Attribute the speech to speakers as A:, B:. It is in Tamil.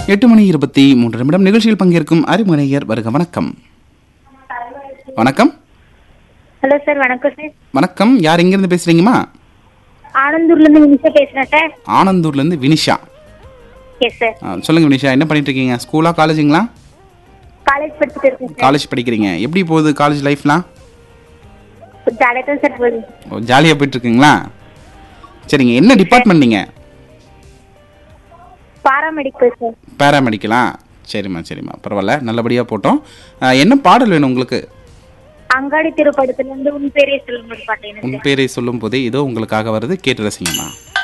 A: எட்டு மணி இருபத்தி மூன்று நிமிடம் நிகழ்ச்சியில் பங்கேற்கும் அறிமுறையர் வருக வணக்கம் வணக்கம்
B: ஹலோ சார் வணக்கம் சார்
A: வணக்கம் யார் எங்கிருந்து பேசுறீங்கம்மா
B: ஆனந்தூர்ல இருந்து நிமிஷம் பேசுறேன் சார்
A: ஆனந்தூர்ல இருந்து வினிஷா
B: எஸ் சார்
A: ஆ, சொல்லுங்க வினிஷா என்ன பண்ணிட்டு இருக்கீங்க ஸ்கூலா காலேஜுங்களா
B: காலேஜ் படிச்சுட்டு இருக்கேன் சார்
A: காலேஜ் படிக்கிறீங்க எப்படி போகுது காலேஜ் லைஃப்லாம்
B: ஜாலியாக தான் சார் போகுது
A: ஓ ஜாலியாக போயிட்டு இருக்குங்களா சரிங்க என்ன டிபார்ட்மெண்ட் நீங்கள்
B: பாராமெடிக்கல் சார்
A: பேராமெடிக்கலா சரிம்மா சரிம்மா பரவாயில்ல நல்லபடியாக போட்டோம் ஆ, என்ன பாடல் வேணும் உங்களுக்கு
B: அங்காடி திருப்படத்துல இருந்து உன் பேரே சொல்லுங்க பாட்டேன்
A: உன் பேரை சொல்லும் போதே இதோ உங்களுக்காக வருது கேட்டு ரசிங்கம்மா